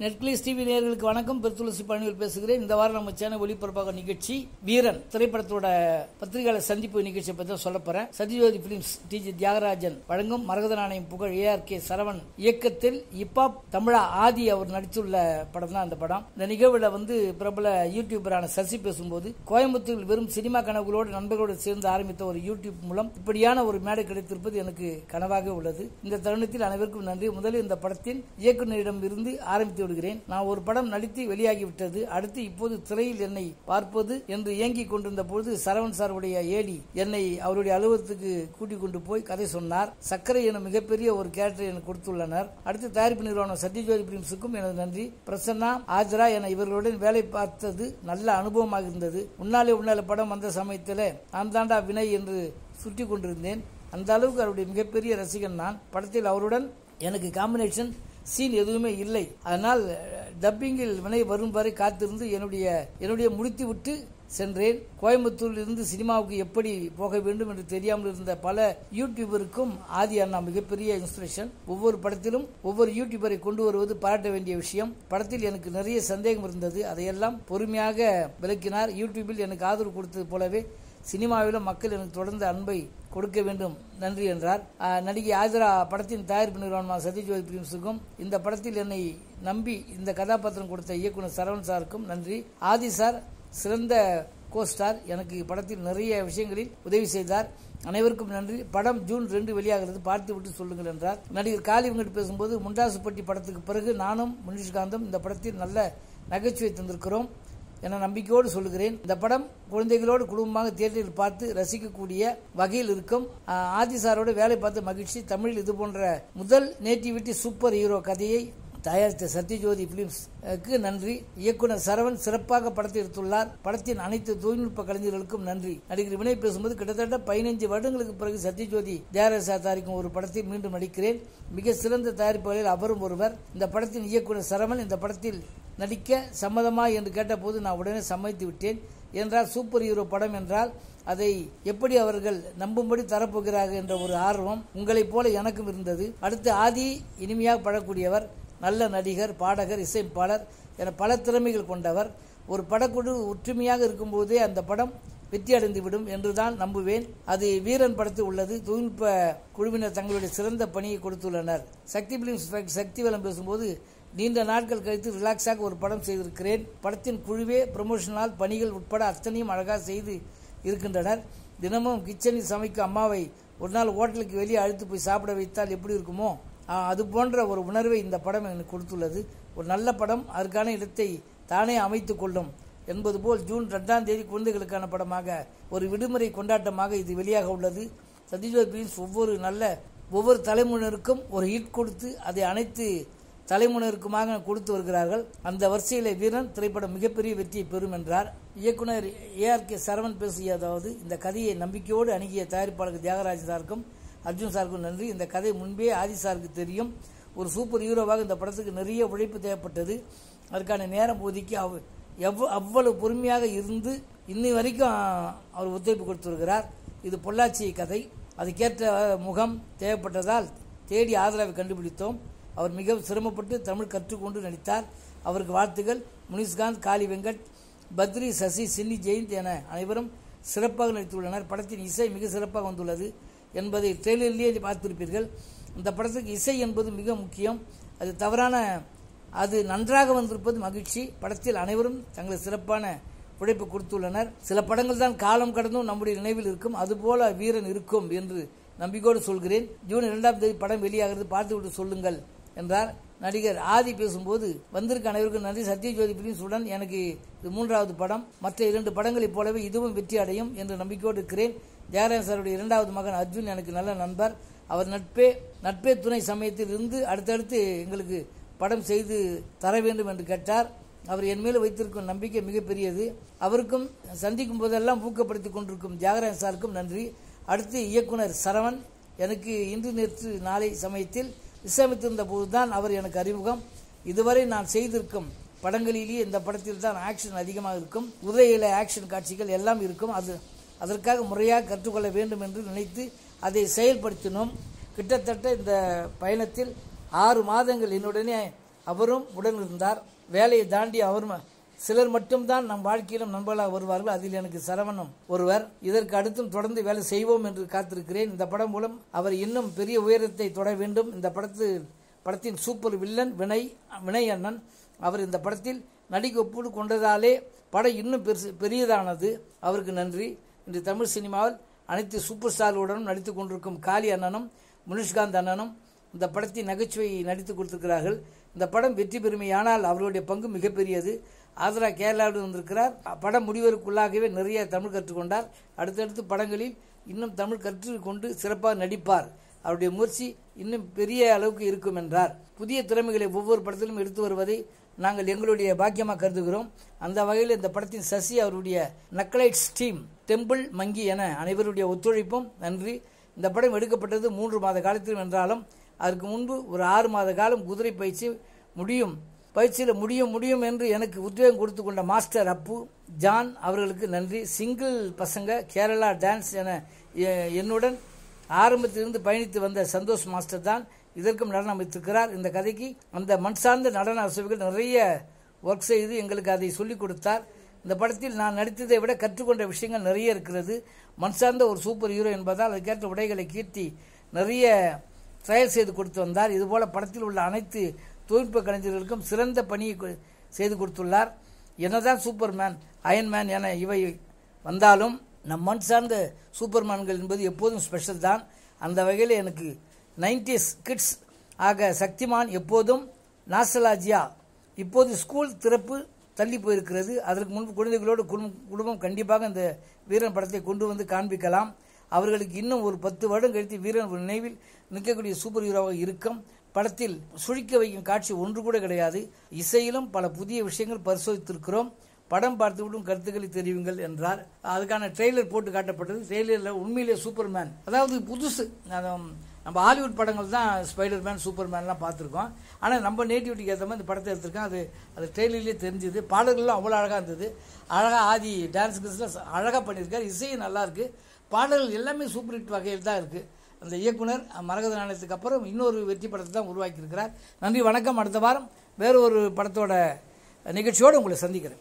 நெட்கிளிஸ் TV நேயர்களுக்கு வணக்கம் பெருத்துளசி பழனியில் பேசுகிறேன் இந்த வாரம் நம்ம சேனல் ஒளிபரப்பாக நிகழ்ச்சி வீரன் திரைப்படத்தோட பத்திரிகையாளர் சந்திப்பு நிகழ்ச்சியை பற்றி தான் சொல்ல போறேன் Sathyajyothi films T G Thyagarajan வழங்கும் மரகத நாணயம் புகழ் ஏ ஆர் கே சரவணன் இயக்கத்தில் இப்பாப் தமிழா ஆதி அவர் நடித்துள்ள படம் தான் அந்த படம் இந்த நிகழ்வுல வந்து பிரபல யூடியூபரான சசி பேசும்போது கோயம்புத்தூரில் வெறும் சினிமா கனவுகளோடு நண்பர்களோடு சேர்ந்து ஆரம்பித்த ஒரு யூடியூப் மூலம் இப்படியான ஒரு மேடை கிடைத்திருப்பது எனக்கு கனவாக உள்ளது இந்த தருணத்தில் அனைவருக்கும் நன்றி முதலில் இந்த படத்தின் இயக்குநரிடம் இருந்து ஆரம்பித்து விடுகிறேன் நான் ஒரு படம் நடித்து வெளியாகிவிட்டது அடுத்து இப்போது திரையில் என்னை பார்ப்பது என்று ஏங்கிக் கொண்டிருந்த பொழுது சரவண் சாருடைய ஏடி என்னை அவருடைய அலுவலகத்துக்கு கூட்டிக் கொண்டு போய் கதை சொன்னார் சக்கரை என மிகப்பெரிய ஒரு கேரக்டர் எனக்கு கொடுத்துள்ளனர் அடுத்து தயாரிப்பு நிறுவனம் சத்யஜோதி பிலிம்ஸுக்கும் எனது நன்றி பிரசன்னா ஆஜரா என இவர்களுடன் வேலை பார்த்தது நல்ல அனுபவமாக இருந்தது உன்னாலே உன்னாலே படம் வந்த சமயத்தில் நான் தாண்டா வினய் என்று சுற்றி கொண்டிருந்தேன் அந்த அளவுக்கு அவருடைய மிகப்பெரிய ரசிகன் நான் படத்தில் அவருடன் எனக்கு காம்பினேஷன் சீன் எதுவுமே இல்லை அதனால் டப்பிங்கில் வினை வரும் வரை காத்திருந்து என்னுடைய என்னுடைய முடித்து விட்டு சென்றேன் கோயம்புத்தூரில் இருந்து சினிமாவுக்கு எப்படி போக வேண்டும் என்று தெரியாமல் இருந்த பல யூடியூபருக்கும் ஆதி அண்ணா மிகப்பெரிய இன்ஸ்பிரேஷன் ஒவ்வொரு படத்திலும் ஒவ்வொரு யூடியூபரை கொண்டு வருவது பாராட்ட வேண்டிய விஷயம் படத்தில் எனக்கு நிறைய சந்தேகம் இருந்தது அதையெல்லாம் பொறுமையாக விளக்கினார் யூடியூபில் எனக்கு ஆதரவு கொடுத்தது போலவே சினிமாவிலும் மக்கள் எனக்கு தொடர்ந்து அன்பை கொடுக்க வேண்டும் நன்றி என்றார் ஆஹ் நடிகை ஆஜரா படத்தின் தயாரிப்பு நிறுவனமான சத்யஜோதி பிலிம்ஸுக்கும் இந்த படத்தில் என்னை நம்பி இந்த கதாபாத்திரம் கொடுத்த இயக்குனர் சரவண் சாருக்கும் நன்றி ஆதி சார் சிறந்த கோஸ்டார் எனக்கு படத்தில் நிறைய விஷயங்களில் உதவி செய்தார் அனைவருக்கும் நன்றி படம் ஜூன் ரெண்டு வெளியாகிறது பார்த்து விட்டு சொல்லுங்கள் என்றார் நடிகர் காளி வெங்கட் பேசும்போது முண்டாசுப்பட்டி படத்துக்கு பிறகு நானும் முனிஷ்காந்தும் இந்த படத்தில் நல்ல நகைச்சுவை தந்திருக்கிறோம் என நம்பிக்கையோடு சொல்லுகிறேன் இந்த படம் குழந்தைகளோடு குடும்பமாக தியேட்டரில் பார்த்து ரசிக்கக்கூடிய வகையில் இருக்கும் ஆஹ் ஆதி சாரோடு வேலை பார்த்த மகிழ்ச்சி தமிழில் இது போன்ற முதல் நேட்டிவிட்டி சூப்பர் ஹீரோ கதையை தயாரித்த சத்யஜோதி பிலிம்ஸ்க்கு நன்றி இயக்குனர் சரவண் சிறப்பாக படத்தை எடுத்துள்ளார் படத்தின் அனைத்து தொழில்நுட்ப கலைஞர்களுக்கும் நன்றி நடிகர் வினய் பேசும்போது கிட்டத்தட்ட பதினைஞ்சு வருடங்களுக்கு பிறகு சத்யஜோதி தியாகராஜா தயாரிக்கும் ஒரு படத்தில் மீண்டும் நடிக்கிறேன் மிக சிறந்த தயாரிப்பாளர்கள் அவரும் ஒருவர் இந்த படத்தின் இயக்குனர் சரவணன் இந்த படத்தில் நடிக்க சம்மதமா என்று கேட்டபோது நான் உடனே சம்மதித்து விட்டேன் என்றால் சூப்பர் ஹீரோ படம் என்றால் அதை எப்படி அவர்கள் நம்பும்படி தரப்போகிறார்கள் என்ற ஒரு ஆர்வம் உங்களைப் போல எனக்கும் இருந்தது அடுத்து ஆதி இனிமையாக படக்கூடியவர் நல்ல நடிகர் பாடகர் இசைப்பாளர் என பல திறமைகள் கொண்டவர் ஒரு படக்குழு ஒற்றுமையாக இருக்கும்போதே அந்த படம் வெற்றி அடைந்துவிடும் என்றுதான் நம்புவேன் அது வீரன் படத்தில் உள்ளது தொழில்நுட்ப குழுவினர் தங்களுடைய சிறந்த பணியை கொடுத்துள்ளனர் சக்தி பிலிம்ஸ் சக்தி வலம் பேசும்போது நீண்ட நாட்கள் கழித்து ரிலாக்ஸாக ஒரு படம் செய்திருக்கிறேன் படத்தின் குழுவே ப்ரமோஷனால் பணிகள் உட்பட அத்தனையும் அழகாக செய்து இருக்கின்றனர் தினமும் கிச்சனில் சமைக்கும் அம்மாவை ஒரு நாள் ஹோட்டலுக்கு வெளியே அழைத்து போய் சாப்பிட வைத்தால் எப்படி இருக்குமோ அது போன்ற ஒரு உணர்வை இந்த படம் எனக்கு கொடுத்துள்ளது ஒரு நல்ல படம் அதற்கான இடத்தை தானே அமைத்துக் கொள்ளும் என்பது போல் ஜூன் ரெண்டாம் தேதி குழந்தைகளுக்கான படமாக ஒரு விடுமுறை கொண்டாட்டமாக இது வெளியாக உள்ளது சத்யஜோதி பிலிம்ஸ் ஒவ்வொரு நல்ல ஒவ்வொரு தலைமுறையினருக்கும் ஒரு ஹிட் கொடுத்து அதை அனைத்து தலைமுறைக்குமாக கொடுத்து வருகிறார்கள் அந்த வரிசையில் வீரன் திரைப்படம் மிகப்பெரிய வெற்றியை பெறும் என்றார் இயக்குனர் ஏ ஆர் கே சரவண் பேசியதாவது இந்த கதையை நம்பிக்கையோடு அணுகிய தயாரிப்பாளர் தியாகராஜ் சாருக்கும் அர்ஜுன் சாருக்கும் நன்றி இந்த கதை முன்பே ஆதி சாருக்கு தெரியும் ஒரு சூப்பர் ஹீரோவாக இந்த படத்துக்கு நிறைய உழைப்பு தேவைப்பட்டது அதற்கான நேரம் ஒதுக்கி அவ் எவ்வ அவ்வளவு பொறுமையாக இருந்து இன்னி வரைக்கும் அவர் ஒத்துழைப்பு கொடுத்திருக்கிறார் இது பொள்ளாச்சி கதை அதுக்கேற்ற முகம் தேவைப்பட்டதால் தேடி ஆதரவை கண்டுபிடித்தோம் அவர் மிக சிரமப்பட்டு தமிழ் கற்றுக்கொண்டு நடித்தார் அவருக்கு வாழ்த்துகள் முனிஷ்காந்த் காளி வெங்கட் பத்ரி சசி சின்னி ஜெயந்த் என அனைவரும் சிறப்பாக நடித்துள்ளனர் படத்தின் இசை மிக சிறப்பாக வந்துள்ளது என்பதை ட்ரெய்லரிலேயே பார்த்திருப்பீர்கள் இந்த படத்துக்கு இசை என்பது மிக முக்கியம் அது தவறான அது நன்றாக வந்திருப்பது மகிழ்ச்சி படத்தில் அனைவரும் தங்களது சிறப்பான உழைப்பு கொடுத்துள்ளனர் சில படங்கள் தான் காலம் கடந்தும் நம்முடைய நினைவில் இருக்கும் அதுபோல வீரன் இருக்கும் என்று நம்பிக்கையோடு சொல்கிறேன் ஜூன் இரண்டாம் தேதி படம் வெளியாகிறது பார்த்துவிட்டு சொல்லுங்கள் என்றார் நடிகர் ஆதி பேசும்போது வந்திருக்க அனைவருக்கும் நன்றி சத்யஜோதி பிலிம்ஸுடன் எனக்கு இது மூன்றாவது படம் மற்ற இரண்டு படங்களைப் போலவே இதுவும் வெற்றி அடையும் என்று நம்பிக்கையோடு இருக்கிறேன் ஜெயராஜன் சாருடைய இரண்டாவது மகன் அர்ஜுன் எனக்கு நல்ல நண்பர் அவர் நட்பே நட்பே துணை சமயத்தில் இருந்து அடுத்தடுத்து எங்களுக்கு படம் செய்து தர வேண்டும் என்று கேட்டார் அவர் என் மேல் வைத்திருக்கும் நம்பிக்கை மிகப்பெரியது அவருக்கும் சந்திக்கும் போதெல்லாம் ஊக்கப்படுத்திக் கொண்டிருக்கும் தியாகராஜன் சாருக்கும் நன்றி அடுத்து இயக்குனர் சரவண் எனக்கு இன்று நேற்று நாளை சமயத்தில் இசையமைத்திருந்த போதுதான் அவர் எனக்கு அறிமுகம் இதுவரை நான் செய்திருக்கும் படங்களிலேயே இந்த படத்தில் தான் ஆக்ஷன் அதிகமாக இருக்கும் உதயில ஆக்ஷன் காட்சிகள் எல்லாம் இருக்கும் அது அதற்காக முறையாக கற்றுக்கொள்ள வேண்டும் என்று நினைத்து அதை செயல்படுத்தினோம் கிட்டத்தட்ட இந்த பயணத்தில் ஆறு மாதங்கள் என்னுடனே அவரும் உடன் இருந்தார் வேலையை தாண்டி அவர் ம- சிலர் மட்டும்தான் நம் வாழ்க்கையிலும் நண்பர்களாக வருவார்கள் அதில் எனக்கு சரவணம் ஒருவர் இதற்கு அடுத்தும் தொடர்ந்து வேலை செய்வோம் என்று காத்திருக்கிறேன் இந்த படம் மூலம் அவர் இன்னும் பெரிய உயரத்தை தொட வேண்டும் இந்த படத்து படத்தின் சூப்பர் வில்லன் வினய் வினய் அண்ணன் அவர் இந்த படத்தில் நடிக்க ஒப்புடு கொண்டதாலே படம் இன்னும் பெருசு பெரியதானது அவருக்கு நன்றி இன்று தமிழ் சினிமாவில் அனைத்து சூப்பர் ஸ்டார்களுடனும் நடித்துக் கொண்டிருக்கும் காளி அண்ணனும் முனிஷ்காந்த் அண்ணனும் இந்த படத்தின் நகைச்சுவையை நடித்துக் கொடுத்திருக்கிறார்கள் இந்த படம் வெற்றி பெறுமையானால் அவருடைய பங்கு மிகப்பெரியது ஆதரா கேரளாவில் வந்திருக்கிறார் படம் முடிவதற்குள்ளாகவே நிறைய தமிழ் கற்றுக்கொண்டார் அடுத்தடுத்து படங்களில் இன்னும் தமிழ் கற்றுக்கொண்டு சிறப்பாக நடிப்பார் அவருடைய முயற்சி இன்னும் பெரிய அளவுக்கு இருக்கும் என்றார் புதிய திறமைகளை ஒவ்வொரு படத்திலும் எடுத்து வருவதை நாங்கள் எங்களுடைய பாக்கியமாக கருதுகிறோம் அந்த வகையில் இந்த படத்தின் சசி அவருடைய நக்கலைட்ஸ் டீம் டெம்பிள் மங்கி என அனைவருடைய ஒத்துழைப்பும் நன்றி இந்த படம் எடுக்கப்பட்டது மூன்று மாத காலத்தில் என்றாலும் அதற்கு முன்பு ஒரு ஆறு மாத காலம் குதிரை பயிற்சி முடியும் பயிற்சியில் முடியும் முடியும் என்று எனக்கு உத்வேகம் கொடுத்து கொண்ட மாஸ்டர் அப்பு ஜான் அவர்களுக்கு நன்றி சிங்கிள் பசங்க கேரளா டான்ஸ் என எ- என்னுடன் ஆரம்பத்திலிருந்து பயணித்து வந்த சந்தோஷ் மாஸ்டர் தான் இதற்கும் நடனம் அமைத்திருக்கிறார் இந்த கதைக்கு அந்த மண் சார்ந்த நடன அசைவுகள் நிறைய ஒர்க் செய்து எங்களுக்கு அதை சொல்லிக் கொடுத்தார் இந்த படத்தில் நான் நடித்ததை விட கற்றுக்கொண்ட விஷயங்கள் நிறைய இருக்கிறது மண் சார்ந்த ஒரு சூப்பர் ஹீரோ என்பதால் அதுக்கேற்ற உடைகளை கீர்த்தி நிறைய ட்ரையல் செய்து கொடுத்து வந்தார் இதுபோல படத்தில் உள்ள அனைத்து தொழில்நுட்ப கலைஞர்களுக்கும் சிறந்த பணியை கொ- செய்து கொடுத்துள்ளார் என்னதான் சூப்பர்மேன் அயன்மேன் என இவை வந்தாலும் நம் மண் சார்ந்த சூப்பர்மேன்கள் என்பது எப்போதும் ஸ்பெஷல் தான் அந்த வகையில் எனக்கு நைன்டிஸ் கிட்ஸ் ஆக சக்திமான் எப்போதும் நாசலாஜியா இப்போது ஸ்கூல் திறப்பு தள்ளி போயிருக்கிறது அதற்கு முன்பு குழந்தைகளோடு குடும்பம் குடும்பம் கண்டிப்பாக இந்த வீரன் படத்தை கொண்டு வந்து காண்பிக்கலாம் அவர்களுக்கு இன்னும் ஒரு பத்து வருடம் கழித்து வீரன் ஒரு நினைவில் நிற்கக்கூடிய சூப்பர் ஹீரோவாக இருக்கும் படத்தில் சுழிக்க வைக்கும் காட்சி ஒன்று கூட கிடையாது இசையிலும் பல புதிய விஷயங்கள் பரிசோதித்திருக்கிறோம் படம் பார்த்துவிடும் கருத்துக்களை தெரிவிங்கள் என்றார் அதுக்கான ட்ரெய்லர் போட்டு காட்டப்பட்டது ட்ரெய்லரில் உண்மையிலே சூப்பர்மேன் அதாவது புதுசு அது, நம்ம ஹாலிவுட் படங்கள் தான் ஸ்பைடர் மேன் சூப்பர் மேன்லாம் பார்த்துருக்கோம் ஆனால் நம்ம நேட்டிவிட்டிக்கு ஏற்ற மாதிரி இந்த படத்தை எடுத்திருக்கோம் அது அது ட்ரெய்லர்லேயே தெரிஞ்சுது பாடல்கள்லாம் அவ்வளோ அழகாக இருந்தது அழகாக ஆதி டான்ஸ் கிஸ்லாம் அழகாக பண்ணியிருக்காரு இசையும் நல்லா இருக்கு பாடல்கள் எல்லாமே சூப்பர் ஹிட் வகையில் தான் இருக்குது அந்த இயக்குனர் மரகத நாணயத்துக்கு அப்புறம் இன்னொரு வெற்றி படத்தை தான் உருவாக்கியிருக்கிறார் நன்றி வணக்கம் அடுத்த வாரம் வேறு ஒரு படத்தோட நிகழ்ச்சியோடு உங்களை சந்திக்கிறேன்